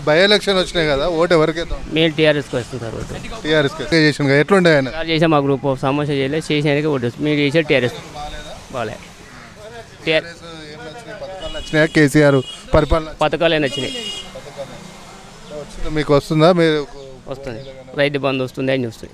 By election వచ్చినాయి కదా vote ఎవరికి మేము టీఆర్ఎస్కి వస్తుంది సార్ ఓటు టీఆర్ఎస్ చేసిన ఎట్లుండే ఆయన సార్ చేసాం మా గ్రూప్ సమస్య చేయలేదు చేసినానికి ఓటు వేస్తాం. మీరు చేసే టీఆర్ఎస్ బాగాలే టీఆర్ వచ్చినాయా కేసీఆర్ పరిపాలన పథకాలు అయినా వచ్చినాయి వచ్చిందా? మీకు వస్తుందా మీరు వస్తుంది రైతు బంధు వస్తుంది అన్నీ వస్తుంది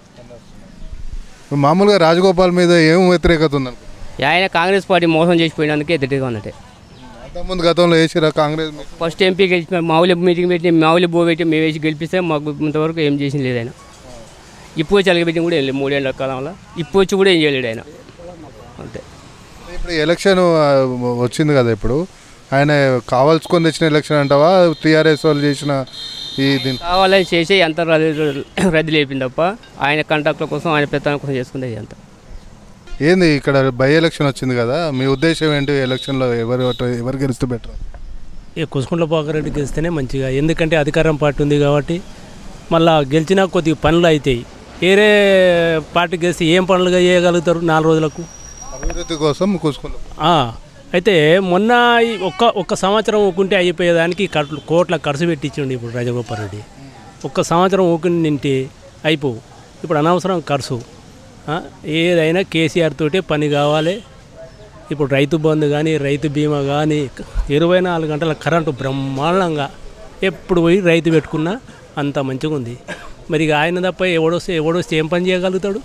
మామూలుగా రాజగోపాల్ మీద ఏం వ్యతిరేకత ఉంది ఆయన కాంగ్రెస్ పార్టీ మోసం చేసిపోయినందుకే ఎదుటిగా ఉన్నట్టే అంతకుముందు గతంలో వేసిరా కాంగ్రెస్ మీకు? ఫస్ట్ ఎంపీ గెలిచి మామూలు మీటింగ్ పెట్టి మామూలు బో పెట్టి మేము వేసి గెలిపిస్తే మాకు ఇంతవరకు ఏం చేసింది లేదు ఆయన ఇప్పుడు వచ్చి అలగబెట్టి కూడా ఏం లేదు మూడేళ్ళ కాలంలో ఇప్పుడు వచ్చి కూడా ఏం చేయలేడు ఆయన అంతే ఇప్పుడు ఎలక్షన్ ఆ, వచ్చింది కదా ఇప్పుడు ఆయన కావాల్సుకొని తెచ్చిన ఎలక్షన్ అంటావా టీఆర్ఎస్ వాళ్ళు చేసిన ఈ దీని కావాలని చేసి ఎంత రద్దు రద్దు లేపింది తప్ప ఆయన కాంట్రాక్ట్ల కోసం ఆయన పెత్తనం కోసం చేసుకునేది అంత ఏంది ఇక్కడ బై ఎలక్షన్ వచ్చింది కదా మీ ఉద్దేశం ఏంటి ఎలక్షన్లో ఎవరు ఎవరు గెలిస్తే బెటర్ ఈ కుసుకుంట్ల పోకరెడ్డి గెలిస్తేనే మంచిగా ఎందుకంటే అధికారం పార్టీ ఉంది కాబట్టి మళ్ళా గెలిచినా కొద్దిగా పనులు అవుతాయి వేరే పార్టీ గెలిస్తే ఏం పనులుగా చేయగలుగుతారు నాలుగు రోజులకు అభివృద్ధి కోసం కూసుకుంటాం ఆ, అయితే మొన్న ఈ ఒక్క ఒక్క సంవత్సరం ఊకుంటే అయిపోయేదానికి కట్లు కోట్ల ఖర్చు పెట్టించండి ఇప్పుడు రాజగోపాల్ రెడ్డి ఒక్క సంవత్సరం ఊకుని నింటే అయిపోవు ఇప్పుడు అనవసరం ఖర్చు ఆ, ఏదైనా కేసీఆర్ తోటే పని కావాలి ఇప్పుడు రైతు బంధు కానీ రైతు బీమా కానీ ఇరవై నాలుగు గంటల కరెంటు బ్రహ్మాండంగా ఎప్పుడు పోయి రైతు పెట్టుకున్నా అంత మంచిగా ఉంది మరి ఇక ఆయన తప్ప ఎవడొస్తే ఎవడొస్తే ఏం పని చేయగలుగుతాడు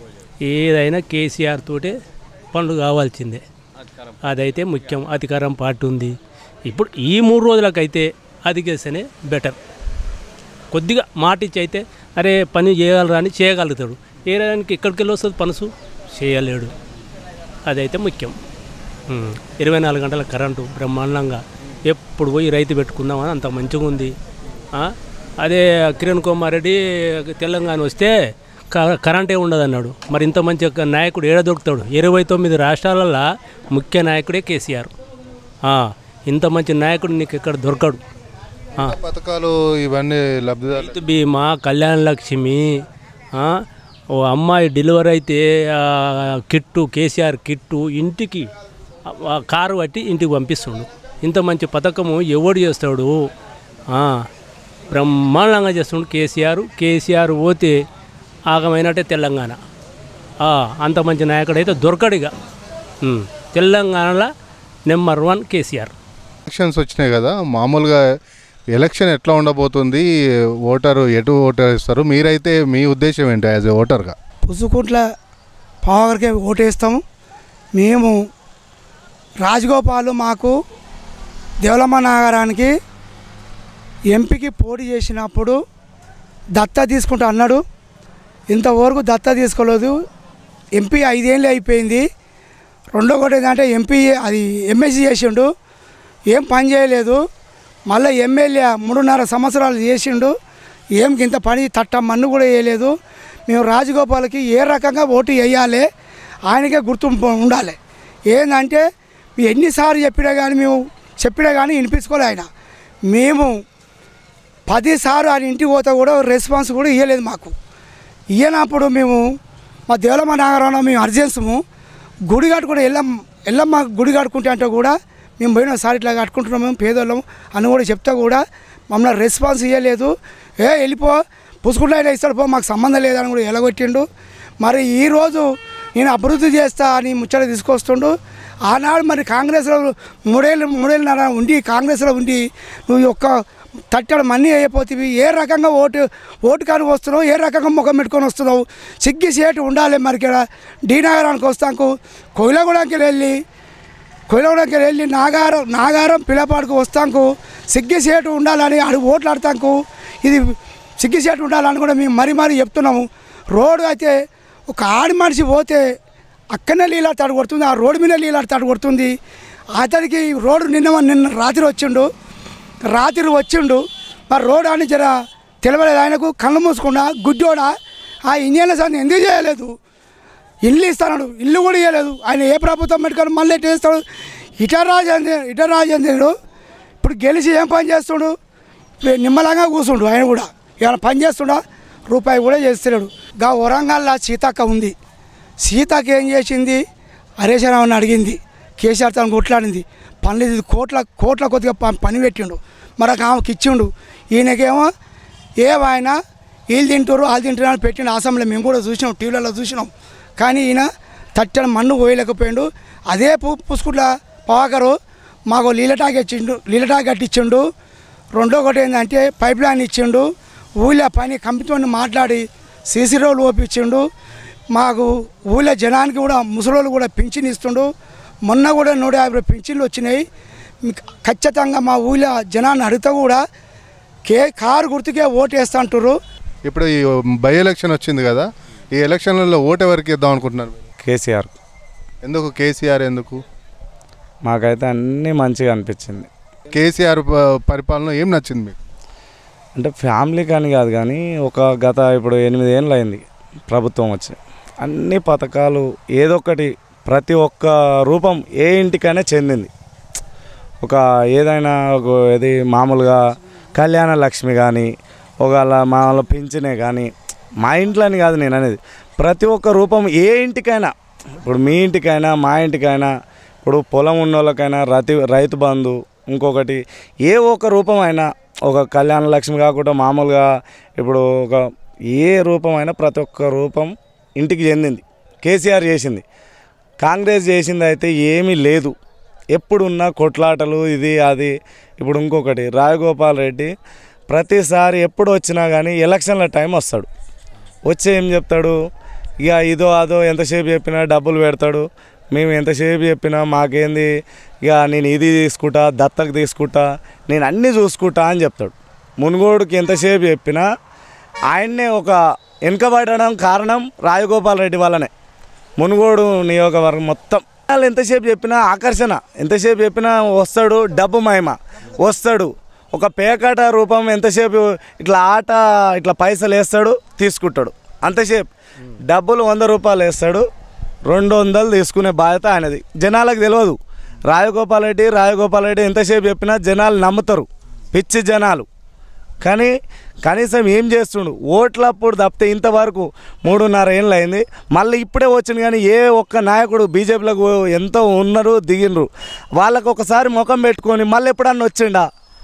ఏదైనా కేసీఆర్ తోటే పనులు కావాల్సిందే అదైతే ముఖ్యం అధికారం పార్టీ ఉంది ఇప్పుడు ఈ మూడు రోజులకైతే అది చేస్తేనే బెటర్ కొద్దిగా మాట ఇచ్చి అయితే అరే పని చేయగలరా అని చేయగలుగుతాడు ఏ రానికి ఎక్కడికి వెళ్ళి వస్తుంది పనుసు చేయలేడు అదైతే ముఖ్యం ఉమ్. ఇరవై నాలుగు గంటల కరెంటు బ్రహ్మాండంగా ఎప్పుడు పోయి రైతు పెట్టుకుందామని అంత మంచిగా ఉంది ఆ? అదే కిరణ్ కుమార్ రెడ్డి తెలంగాణ వస్తే క- కరెంటే ఉండదు అన్నాడు మరి ఇంత మంచి ఒక నాయకుడు ఏడ దొరుకుతాడు ఇరవై తొమ్మిది రాష్ట్రాలలో ముఖ్య నాయకుడే కేసీఆర్ ఆ, ఇంత మంచి నాయకుడు నీకు ఎక్కడ దొరకడు ఆ. పథకాలు ఇవన్నీ లబ్ధిదారులు రైతు బీమా కళ్యాణ లక్ష్మి ఆ, ఓ అమ్మాయి డెలివరీ అయితే ఆ, కిట్టు కేసీఆర్ కిట్టు ఇంటికి ఆ, ఆ కారు పట్టి ఇంటికి పంపిస్తుండు ఇంత మంచి పథకము ఎవడు చేస్తాడు ఆ, బ్రహ్మాండంగా చేస్తుండు కేసీఆర్ కేసీఆర్ పోతే ఆగమైనట్టే తెలంగాణ ఆ, అంత మంచి నాయకుడు అయితే దొరకడిగా తెలంగాణలో నెంబర్ వన్ కేసీఆర్ ఎలక్షన్స్ వచ్చినాయి కదా మామూలుగా ఎలక్షన్ ఎట్లా ఉండబోతుంది ఓటరు ఎటు ఓటర్ ఇస్తారు మీరైతే మీ ఉద్దేశం ఏంటి యాజ్ ఏ ఓటర్గా పుసుకుంట్ల పావగర్కే ఓటేస్తాము మేము రాజగోపాల్ మాకు దేవలమ్మ నగరానికి ఎంపీకి పోటీ చేసినప్పుడు దత్త తీసుకుంటా అన్నాడు ఇంతవరకు దత్త తీసుకోలేదు ఎంపీ ఐదేళ్ళు అయిపోయింది రెండో ఒకటి ఏంటంటే ఎంపీ అది ఎంఎస్సీ చేసిండు ఏం పని చేయలేదు మళ్ళీ ఎమ్మెల్యే మూడున్నర సంవత్సరాలు చేసిండు ఏం ఇంత పని తట్ట మన్ను కూడా వేయలేదు మేము రాజగోపాల్కి ఏ రకంగా ఓటు వేయాలి ఆయనకే గుర్తింపు ఉండాలి ఏంటంటే ఎన్నిసార్లు చెప్పినా కానీ మేము చెప్పినా కానీ వినిపించుకోలే ఆయన మేము పదిసార్లు ఆయన ఇంటికి పోతే కూడా రెస్పాన్స్ కూడా ఇవ్వలేదు మాకు ఇయ్యనప్పుడు మేము మా దేవలమ్మ నగరంలో మేము అర్జెన్సము గుడి కట్టుకుంటే ఎల్లమ్మ ఎల్లమ్మ గుడి కట్టుకుంటే అంటే కూడా మేము పోయిన సార్ ఇట్లా కట్టుకుంటున్నాం మేము పేదోళ్ళం అని కూడా చెప్తే కూడా మమ్మల్ని రెస్పాన్స్ ఇవ్వలేదు ఏ వెళ్ళిపో పుసుకుంటే ఆయన ఇస్తాడు పో మాకు సంబంధం లేదని కూడా ఎలగొట్టిండు మరి ఈరోజు నేను అభివృద్ధి చేస్తా అని ముచ్చట తీసుకొస్తుండు ఆనాడు మరి కాంగ్రెస్లో మూడేళ్ళు మూడేళ్ళన్నర ఉండి కాంగ్రెస్లో ఉండి నువ్వు ఒక్క తట్టడం మనీ అయిపోతుంది ఏ రకంగా ఓటు ఓటు కాని వస్తున్నావు ఏ రకంగా ముఖం పెట్టుకొని వస్తున్నావు సిగ్గి సేటు ఉండాలి మరి ఇక్కడ డి నగరానికి వస్తాకు కోయిలగూడకి వెళ్ళి కోయిలగూడకి వెళ్ళి నాగారం నాగారం పిల్లపాడుకు వస్తాకు సిగ్గి సేటు ఉండాలని అడుగు ఓట్లు ఆడతాకు ఇది సిగ్గి సేటు ఉండాలని కూడా మేము మరీ మరీ చెప్తున్నాము రోడ్డు అయితే ఒక ఆడి మనిషి పోతే అక్కడనే నీళ్ళాడు కొడుతుంది ఆ రోడ్డు మీద నీళ్ళాడు కొడుతుంది అతనికి రోడ్డు నిన్న నిన్న రాత్రి వచ్చిండు రాత్రి వచ్చిండు మరి రోడ్ అని జర తెలవలేదు ఆయనకు కళ్ళు మూసుకుండా గుడ్డోడా ఆ ఇంజన్ల సంది ఎందుకు చేయలేదు ఇల్లు ఇస్తాడు ఇల్లు కూడా ఇవ్వలేదు ఆయన ఏ ప్రభుత్వం పెట్టుకొని మళ్ళీ ఎట్లా చేస్తాడు ఇట రాజేంద్ర ఇట రాజేంద్రుడు ఇప్పుడు గెలిచి ఏం పని చేస్తుడు ఇప్పుడు నిమ్మలంగా కూర్చుండు ఆయన కూడా ఏమైనా పని చేస్తుండా రూపాయి కూడా చేస్తున్నాడు గా వరంగల్లో సీతక్క ఉంది సీతక్క ఏం చేసింది హరీశ్వరరావుని అడిగింది కేసీఆర్ తను కొట్లాడింది పనులు ఇది కోట్ల కోట్ల కొద్దిగా ప- పని పెట్టిండు మరొక ఆమెకి ఇచ్చిండు ఈయనకేమో ఏవైనా వీళ్ళు తింటారు వాళ్ళు తింటారు అని పెట్టిన అసెంబ్లీ మేము కూడా చూసినాం టీవీలలో చూసినాం కానీ ఈయన తట్టని మన్ను పోయలేకపోయిండు అదే పు పుసుకుట్ల పవాకరు మాకు లీలటాక్ ఇచ్చిండు లీలటాక్ కట్టించిండు రెండో ఒకటి ఏంటంటే పైప్ లైన్ ఇచ్చిండు ఊళ్ళో పని కంపెనీతో మాట్లాడి సీసీ రోడ్లు ఓపించిండు మాకు ఊళ్ళో జనానికి కూడా ముసలోళ్ళు కూడా పింఛన్ ఇస్తుండు మొన్న కూడా నూట యాభై పింఛన్లు వచ్చినాయి మీకు ఖచ్చితంగా మా ఊళ్ళో జనాన్ని అడిగితే కూడా కే కారు గుర్తుకే ఓటు వేస్తా అంటారు ఇప్పుడు ఈ బై ఎలక్షన్ వచ్చింది కదా ఈ ఎలక్షన్లలో ఓటు ఎవరికి ఇద్దాం అనుకుంటున్నారు మీరు? కేసీఆర్ ఎందుకు కేసీఆర్ ఎందుకు మాకైతే అన్నీ మంచిగా అనిపించింది కేసీఆర్ ప- పరిపాలన ఏం నచ్చింది మీకు అంటే ఫ్యామిలీ కానీ కాదు కానీ ఒక గత ఇప్పుడు ఎనిమిది ఏళ్ళు అయింది ప్రభుత్వం వచ్చి అన్ని పథకాలు ఏదో ఒకటి ప్రతి ఒక్క రూపం ఏ ఇంటికైనా చెందింది ఒక ఏదైనా ఒక ఇది మామూలుగా కళ్యాణ లక్ష్మి కానీ ఒకవేళ మామూలు పింఛనే కానీ మా ఇంట్లోని కాదు నేను అనేది ప్రతి ఒక్క రూపం ఏ ఇంటికైనా ఇప్పుడు మీ ఇంటికైనా మా ఇంటికైనా ఇప్పుడు పొలం ఉన్న వాళ్ళకైనా రతి రైతు బంధు ఇంకొకటి ఏ ఒక్క రూపం అయినా ఒక కళ్యాణ లక్ష్మి కాకుండా మామూలుగా ఇప్పుడు ఒక ఏ రూపం అయినా ప్రతి ఒక్క రూపం ఇంటికి చెందింది కేసీఆర్ చేసింది కాంగ్రెస్ చేసింది అయితే ఏమీ లేదు ఎప్పుడున్న కొట్లాటలు ఇది అది ఇప్పుడు ఇంకొకటి రాజగోపాల్ రెడ్డి ప్రతిసారి ఎప్పుడు వచ్చినా కానీ ఎలక్షన్ల టైం వస్తాడు వచ్చి ఏం చెప్తాడు ఇక ఇదో అదో ఎంతసేపు చెప్పినా డబ్బులు పెడతాడు మేము ఎంతసేపు చెప్పినా మాకేంది ఇక నేను ఇది తీసుకుంటా దత్తకు తీసుకుంటా నేను అన్నీ చూసుకుంటా అని చెప్తాడు మునుగోడుకి ఎంతసేపు చెప్పినా ఆయన్నే ఒక వెనుకబడడం కారణం రాజగోపాల్ రెడ్డి వల్లనే మునుగోడు నియోజకవర్గం మొత్తం వాళ్ళు ఎంతసేపు చెప్పినా ఆకర్షణ ఎంతసేపు చెప్పినా వస్తాడు డబ్బు మహిమ వస్తాడు ఒక పేకాట రూపం ఎంతసేపు ఇట్లా ఆట ఇట్లా పైసలు వేస్తాడు తీసుకుంటాడు అంతసేపు డబ్బులు వంద రూపాయలు వేస్తాడు రెండు వందలు తీసుకునే బాధ్యత ఆయనది జనాలకు తెలియదు రాజగోపాల్ రెడ్డి రాజగోపాల్ రెడ్డి ఎంతసేపు చెప్పినా జనాలు నమ్ముతారు పిచ్చి జనాలు కానీ కనీసం ఏం చేస్తుండు ఓట్లప్పుడు తప్పితే ఇంతవరకు మూడున్నర ఏళ్ళు అయింది మళ్ళీ ఇప్పుడే వచ్చింది కానీ ఏ ఒక్క నాయకుడు బీజేపీలకు ఎంతో ఉన్నారు దిగినరు వాళ్ళకు ఒకసారి ముఖం పెట్టుకొని మళ్ళీ ఎప్పుడన్నా వచ్చిండా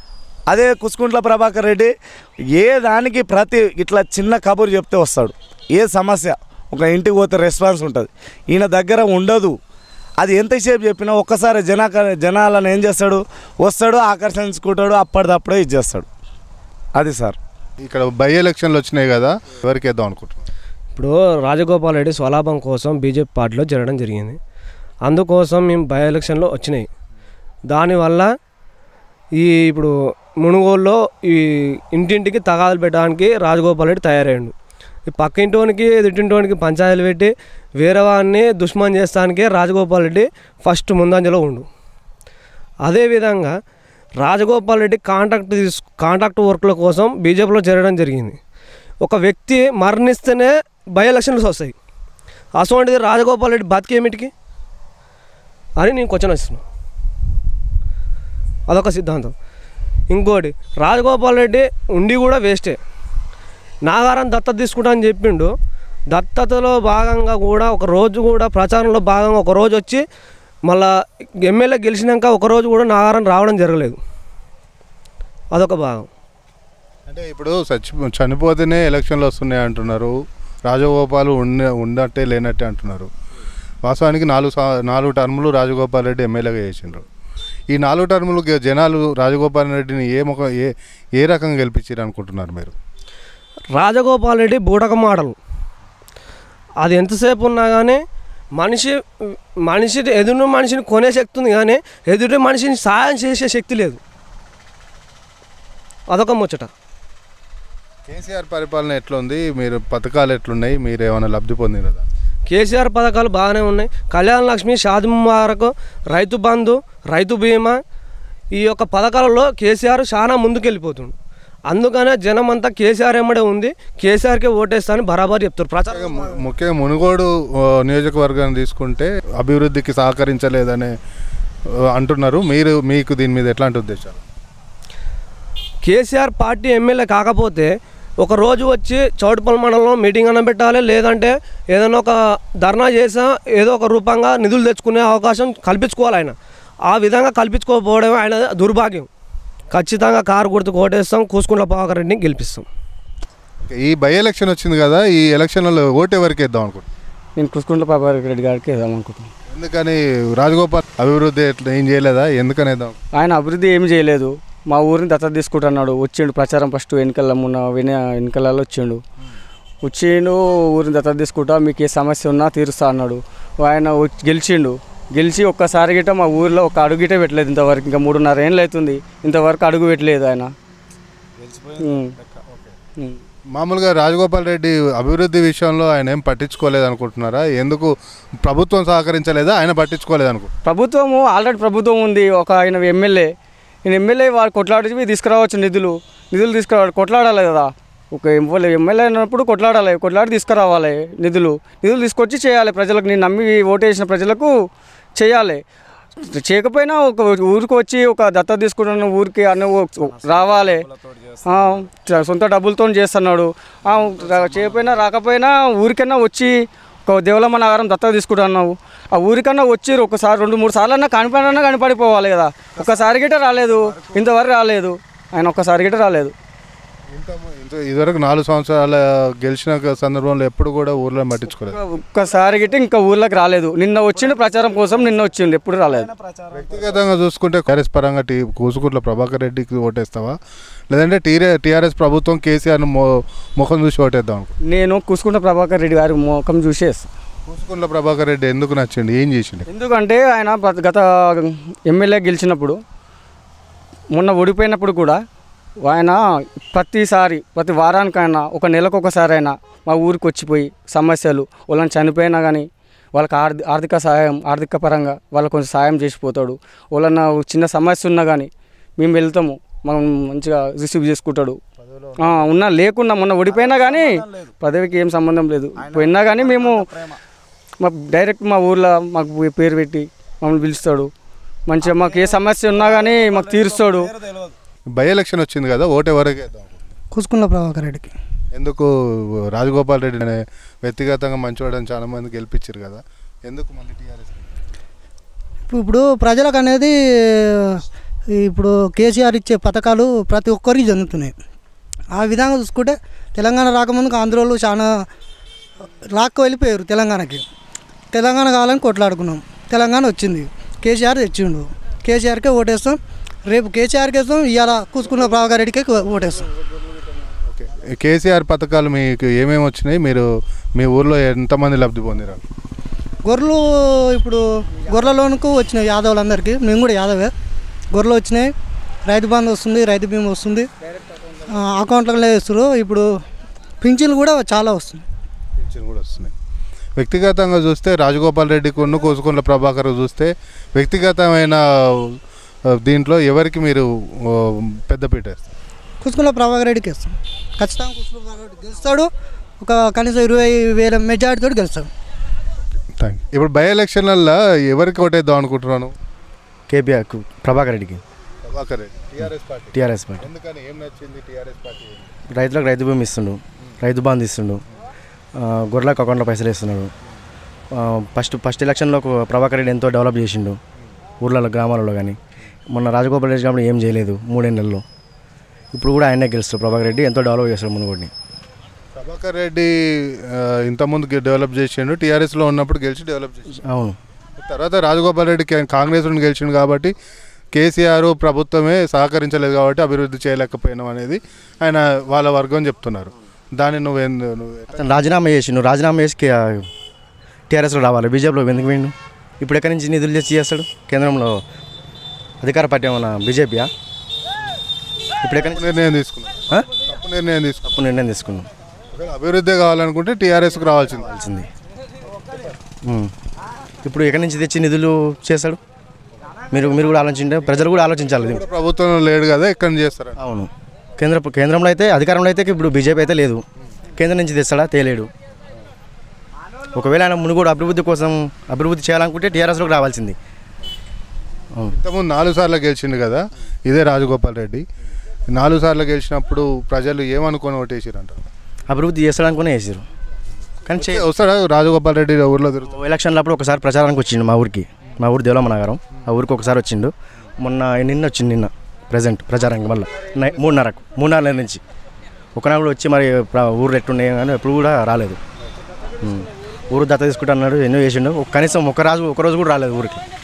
అదే కుసుకుంట్ల ప్రభాకర్ రెడ్డి ఏ దానికి ప్రతి ఇట్లా చిన్న కబురు చెప్తే వస్తాడు ఏ సమస్య ఒక ఇంటికి పోతే రెస్పాన్స్ ఉంటుంది ఈయన దగ్గర ఉండదు అది ఎంతసేపు చెప్పినా ఒక్కసారి జనా జనాలను ఏం చేస్తాడు వస్తాడు ఆకర్షించుకుంటాడు అప్పటిదప్పుడే ఇది చేస్తాడు అది సార్ ఇక్కడ బై ఎలక్షన్లు వచ్చినాయి కదా ఎవరికి వేద్దాం అనుకుంటున్నారు ఇప్పుడు రాజగోపాల్ రెడ్డి స్వలాభం కోసం బీజేపీ పార్టీలో జరగడం జరిగింది అందుకోసం మేము బై ఎలక్షన్లో వచ్చినాయి దానివల్ల ఈ ఇప్పుడు మునుగోలులో ఈ ఇంటింటికి తగాదులు పెట్టడానికి రాజగోపాల్ రెడ్డి తయారయ్యాడు ఈ పక్క ఇంటోనికి ఎదుటింటోనికి పంచాయతీలు పెట్టి వేరే వాడిని దుష్మన్ చేస్తానికే రాజగోపాల్ రెడ్డి ఫస్ట్ ముందంజలో ఉండు అదేవిధంగా రాజగోపాల్ రెడ్డి కాంట్రాక్ట్ తీసు కాంట్రాక్ట్ వర్క్ల కోసం బీజేపీలో చేరడం జరిగింది ఒక వ్యక్తి మరణిస్తేనే బై ఎలక్షన్స్ వస్తాయి అసోంటిది రాజగోపాల్ రెడ్డి బతికేమిటికి అని నేను క్వశ్చన్ వస్తున్నాను అదొక సిద్ధాంతం ఇంకోటి రాజగోపాల్ రెడ్డి ఉండి కూడా వేస్టే నాగారం దత్తత తీసుకుంటా అని చెప్పిండు దత్తతలో భాగంగా కూడా ఒక రోజు కూడా ప్రచారంలో భాగంగా ఒక రోజు వచ్చి మళ్ళా ఎమ్మెల్యే గెలిచినాక ఒక రోజు కూడా నాగారం రావడం జరగలేదు అదొక భాగం అంటే ఇప్పుడు చచ్చి చనిపోతేనే ఎలక్షన్లు వస్తున్నాయి అంటున్నారు రాజగోపాల్ ఉండ ఉన్నట్టే లేనట్టే అంటున్నారు వాస్తవానికి నాలుగు సా- నాలుగు టర్ములు రాజగోపాల్ రెడ్డి ఎమ్మెల్యేగా చేసిండ్రు ఈ నాలుగు టర్ములు గె- జనాలు రాజగోపాల్ రెడ్డిని ఏ ముఖ ఏ ఏ రకంగా గెలిపించారు అనుకుంటున్నారు మీరు రాజగోపాల్ రెడ్డి బూటక మాటలు అది ఎంతసేపు ఉన్నా కానీ మనిషి మనిషి ఎదురు మనిషిని కొనే శక్తి ఉంది కానీ ఎదుటి మనిషిని సాయం చేసే శక్తి లేదు అదొక ముచ్చట కేసీఆర్ పరిపాలన ఎట్లుంది మీరు పథకాలు ఎట్లున్నాయి మీరు ఏమైనా లబ్ధి పొందిన కదా కేసీఆర్ పథకాలు బాగానే ఉన్నాయి కళ్యాణ లక్ష్మి షాది ముబారక్ రైతు బంధు రైతు బీమా ఈ యొక్క పథకాలలో కేసీఆర్ చాలా ముందుకెళ్ళిపోతుండు అందుకనే జనం అంతా కేసీఆర్ ఎమ్మడే ఉంది కేసీఆర్కే ఓటేస్తానని బరాబర్ చెప్తారు ప్రచారం ము- ముఖ్యంగా మునుగోడు ఆ, నియోజకవర్గాన్ని తీసుకుంటే అభివృద్ధికి సహకరించలేదని ఆ, అంటున్నారు మీరు మీకు దీని మీద ఎట్లాంటి ఉద్దేశాలు కేసీఆర్ పార్టీ ఎమ్మెల్యే కాకపోతే ఒక రోజు వచ్చి చౌటుపల్లి మండలంలో మీటింగ్ అన్న పెట్టాలి లేదంటే ఏదైనా ఒక ధర్నా చేసా ఏదో ఒక రూపంగా నిధులు తెచ్చుకునే అవకాశం కల్పించుకోవాలి ఆయన ఆ విధంగా కల్పించుకోకపోవడమే ఆయన దుర్భాగ్యం ఖచ్చితంగా కారు గుర్తుకు ఓటేస్తాం కూసుకుంట్ల ప్రభాకర్ రెడ్డిని గెలిపిస్తాం ఈ బై ఎలక్షన్ వచ్చింది కదా ఈ ఎలక్షన్లలో ఓటు ఎవరికి వేద్దాం అనుకుంటున్నాను నేను కుసుకుంట్ల ప్రభాకర్ రెడ్డి గారికి వేద్దాం అనుకుంటున్నాను ఎందుకని రాజగోపాల్ అభివృద్ధి ఎట్లా ఏం చేయలేదా ఎందుకని వేద్దాం ఆయన అభివృద్ధి ఏమి చేయలేదు మా ఊరిని దత్తత తీసుకుంటున్నాడు వచ్చిండు ప్రచారం ఫస్ట్ ఎన్నికల మొన్న విన ఎన్నికలలో వచ్చిండు వచ్చిండు ఊరిని దత్తత తీసుకుంటా మీకు ఏ సమస్య ఉన్నా తీరుస్తా అన్నాడు ఆయన వచ్చి గెలిచిండు గెలిచి ఒక్కసారి గిట్ట మా ఊరిలో ఒక అడుగు గిట్ట పెట్టలేదు ఇంతవరకు ఇంకా మూడున్నర ఏళ్ళు అవుతుంది ఇంతవరకు అడుగు పెట్టలేదు ఆయన ఉమ్. ఉమ్. మామూలుగా రాజగోపాల్ రెడ్డి అభివృద్ధి విషయంలో ఆయన ఏం పట్టించుకోలేదు అనుకుంటున్నారా ఎందుకు ప్రభుత్వం సహకరించలేదా ఆయన పట్టించుకోలేదు అనుకో ప్రభుత్వము ఆల్రెడీ ప్రభుత్వం ఉంది ఒక ఆయన ఎమ్మెల్యే నేను ఎమ్మెల్యే వాళ్ళు కొట్లాడి తీసుకురావచ్చు నిధులు నిధులు తీసుకురావాలి కొట్లాడాలి కదా ఒక ఎమ్మెల్యే ఎమ్మెల్యే అయినప్పుడు కొట్లాడాలి కొట్లాడి తీసుకురావాలి నిధులు నిధులు తీసుకొచ్చి చేయాలి ప్రజలకు నేను నమ్మి ఓటేసిన ప్రజలకు చేయాలి చేయకపోయినా ఒక ఊరికి వచ్చి ఒక దత్త తీసుకుంటున్న ఊరికి అన్న ఓ- రావాలి ఆ, సొంత డబ్బులతో చేస్తున్నాడు ఆ, రా- చేయకపోయినా రాకపోయినా ఊరికన్నా వచ్చి ఒక దేవలమ్మ నగరం దత్తత తీసుకుంటున్నావు ఆ ఊరికన్నా వచ్చి ఒకసారి రెండు మూడు సార్లు అన్నా కనపడన్నా కనపడిపోవాలి కదా ఒక్కసారి గిట్ట రాలేదు ఇంతవరకు రాలేదు ఆయన ఒక్కసారి గిట్ట రాలేదు ఇంత ఇంత ఇదివరకు నాలుగు సంవత్సరాల గెలిచిన సందర్భంలో ఎప్పుడు కూడా ఊర్లో పట్టించుకోలేదు ఒక్కసారి గిట్ట ఇంకా ఊర్లోకి రాలేదు నిన్న వచ్చిండు ప్రచారం కోసం నిన్న వచ్చిండు ఎప్పుడు రాలేదు వ్యక్తిగతంగా చూసుకుంటే కాంగ్రెస్ పరంగా టీ కూసుకుంట్ల ప్రభాకర్ రెడ్డికి ఓటేస్తావా లేదంటే టీఆర్ టీఆర్ఎస్ ప్రభుత్వం కేసీఆర్ మొ ముఖం చూసి ఓటేద్దాం అనుకో నేను కూసుకుంట ప్రభాకర్ రెడ్డి గారి ముఖం చూసేసి కూసుకుంట్ల ప్రభాకర్ రెడ్డి ఎందుకు నచ్చింది ఏం చేసిండు ఎందుకంటే ఆయన ప్ర- గత ఎమ్మెల్యే గెలిచినప్పుడు మొన్న ఓడిపోయినప్పుడు కూడా ఆయన ప్రతిసారి ప్రతి వారానికైనా ఒక నెలకు ఒకసారి అయినా మా ఊరికి వచ్చిపోయి సమస్యలు వాళ్ళని చనిపోయినా కానీ వాళ్ళకి ఆర్థి ఆర్థిక సహాయం ఆర్థిక పరంగా వాళ్ళకి కొంచెం సహాయం చేసిపోతాడు వాళ్ళన్న చిన్న సమస్య ఉన్నా కానీ మేము వెళ్తాము మనం మంచిగా రిసీవ్ చేసుకుంటాడు ఆ, ఉన్నా లేకున్నా మొన్న ఓడిపోయినా కానీ పదవికి ఏం సంబంధం లేదు పోయినా కానీ మేము మా డైరెక్ట్ మా ఊర్లో మాకు పేరు పెట్టి మమ్మల్ని పిలుస్తాడు మంచిగా మాకు ఏ సమస్య ఉన్నా కానీ మాకు తీరుస్తాడు బై ఎలక్షన్ వచ్చింది కదా ఓటు ఎవరికి వేద్దాం కూసుకున్న ప్రభాకర్ రెడ్డికి ఎందుకు రాజగోపాల్ రెడ్డి అనే వ్యక్తిగతంగా మంచివాడని చాలా మంది గెలిపించారు కదా ఎందుకు మళ్ళీ టీఆర్ఎస్ ఇప్పుడు ఇప్పుడు ప్రజలకు అనేది ఇప్పుడు కేసీఆర్ ఇచ్చే పథకాలు ప్రతి ఒక్కరికి జరుగుతున్నాయి ఆ విధంగా చూసుకుంటే తెలంగాణ రాకముందుకు ఆంధ్రోళ్ళు చాలా లాక్కు వెళ్ళిపోయారు తెలంగాణకి తెలంగాణ కావాలని కొట్లాడుకున్నాం తెలంగాణ వచ్చింది కేసీఆర్ తెచ్చిండు కేసీఆర్కే ఓటేస్తాం రేపు కేసీఆర్కి వేస్తాం ఇవాళ కూసుకున్న ప్రభాకర్ రెడ్డికే ఓటేస్తాం ఓకే కేసీఆర్ పథకాలు మీకు ఏమేమి వచ్చినాయి మీరు మీ ఊర్లో ఎంతమంది లబ్ధి పొందినారు గొర్రెలు ఇప్పుడు గొర్రెలోనికి వచ్చినాయి యాదవులందరికీ మేము కూడా యాదవే గొర్రెలు వచ్చినాయి రైతు బంధు వస్తుంది రైతు బీమా వస్తుంది ఆ, అకౌంట్లలో వేస్తారు ఇప్పుడు పింఛన్లు కూడా చాలా వస్తుంది పింఛన్ కూడా వస్తున్నాయి వ్యక్తిగతంగా చూస్తే రాజగోపాల్ రెడ్డికి ఉన్న కోసుకొండ ప్రభాకర్ చూస్తే వ్యక్తిగతమైన ఆ, దీంట్లో ఎవరికి మీరు ఆ, పెద్దపీట వేస్తారు కుసుకుల ప్రభాకర్ రెడ్డికి వేస్తాం ఖచ్చితంగా కుసుకుల ప్రభాకర్ రెడ్డి గెలుస్తాడు ఒక కనీసం ఇరవై వేల మెజార్టీతో గెలుస్తాడు థ్యాంక్ ఇప్పుడు బై ఎలక్షన్లలో ఎవరికి ఓటేద్దాం అనుకుంటున్నాను కేపీఆర్ ప్రభాకర్ రెడ్డికి ప్రభాకర్ రెడ్డి టీఆర్ఎస్ పార్టీ టీఆర్ఎస్ పార్టీ ఎందుకని ఏం నచ్చింది టీఆర్ఎస్ పార్టీ రైతులకు రైతు భూమి ఇస్తుండు రైతు బంధు ఇస్తుండు ఆ, గొర్రెలకు అకౌంట్లో పైసలు ఇస్తున్నాడు ఆ, ఫస్ట్ ఫస్ట్ ఎలక్షన్లో ఒక ప్రభాకర్ రెడ్డి ఎంతో డెవలప్ చేసిండు ఊర్లలో గ్రామాలలో కానీ మొన్న రాజగోపాల్ రెడ్డి కాబట్టి ఏం చేయలేదు మూడేళ్ళల్లో ఇప్పుడు కూడా ఆయనే గెలుస్తాడు ప్రభాకర్ రెడ్డి ఎంతో డెవలప్ చేస్తాడు మునుగోడిని ప్రభాకర్ రెడ్డి ఆ, ఇంతకుముందు డెవలప్ చేసిండు టీఆర్ఎస్లో ఉన్నప్పుడు గెలిచి డెవలప్ చేసిండు అవును తర్వాత రాజగోపాల్ రెడ్డి కే- కాంగ్రెస్ నుండి గెలిచిండు కాబట్టి కేసీఆర్ ప్రభుత్వమే సహకరించలేదు కాబట్టి అభివృద్ధి చేయలేకపోయినాం అనేది ఆయన వాళ్ళ వర్గం చెప్తున్నారు దాన్ని నువ్వు ఎందు- నువ్వు ఎట్లా- అతను రాజీనామా చేసిండు రాజీనామా చేసి టీఆర్ఎస్లో రావాలి బీజేపీలో ఎందుకు పోయిండు ఇప్పుడు ఎక్కడి నుంచి నిధులు తెచ్చి చేస్తాడు కేంద్రంలో అధికార పార్టీ ఏమన్నా బీజేపీయా ఇప్పుడు ఎక్కడి తప్పు నుంచి నిర్ణయం తీసుకున్నాం ఆ? తప్పు నిర్ణయం తీసుకున్నాం తప్పు నిర్ణయం తీసుకున్నాం ఒకవేళ అభివృద్ధి కావాలనుకుంటే టీఆర్ఎస్కి రావాల్సింది కావాల్సింది ఉమ్. ఇప్పుడు ఎక్కడి నుంచి తెచ్చి నిధులు చేస్తాడు మీరు మీరు కూడా ఆలోచించండి ప్రజలు కూడా ఆలోచించాలి దీన్ని. ఇప్పుడు ప్రభుత్వం లేడు కదా ఎక్కడి నుంచి చేస్తారంట అవును కేంద్ర కేంద్రంలో అయితే అధికారంలో అయితే ఇప్పుడు బీజేపీ అయితే లేదు కేంద్రం నుంచి తెస్తాడా తేలేడు ఒకవేళ ఆయన మునుగోడు అభివృద్ధి కోసం అభివృద్ధి చేయాలనుకుంటే టీఆర్ఎస్లోకి రావాల్సింది అవును ఇంతకుముందు నాలుగు సార్లు గెలిచిండు కదా ఇదే రాజగోపాల్ రెడ్డి నాలుగు సార్లు గెలిచినప్పుడు ప్రజలు ఏమనుకొని ఓటేసిరంట అభివృద్ధి చేస్తాడనుకునే వేసారు కానీ చే వస్తాడా రాజగోపాల్ రెడ్డి ఊర్లో తిరుగుతాడు ఎలక్షన్లో అప్పుడు ఒకసారి ప్రచారానికి వచ్చిండు మా ఊరికి మా ఊరు దేవలమ్మ నగరం ఆ ఊరికి ఒకసారి వచ్చిండు మొన్న నిన్న వచ్చిండు నిన్న ప్రజెంట్ ప్రచారం వల్ల నై- మూడున్నరకు మూడున్నర నుంచి ఒకనాడు కూడా వచ్చి మరి ప్ర- ఊర్లు ఎట్టున్నాయి కానీ ఎప్పుడు కూడా రాలేదు ఉమ్. ఊరు దత్త తీసుకుంటా అన్నాడు ఎన్నో చేసిండు ఒక- కనీసం ఒక రాజు ఒక రోజు కూడా రాలేదు ఊరికి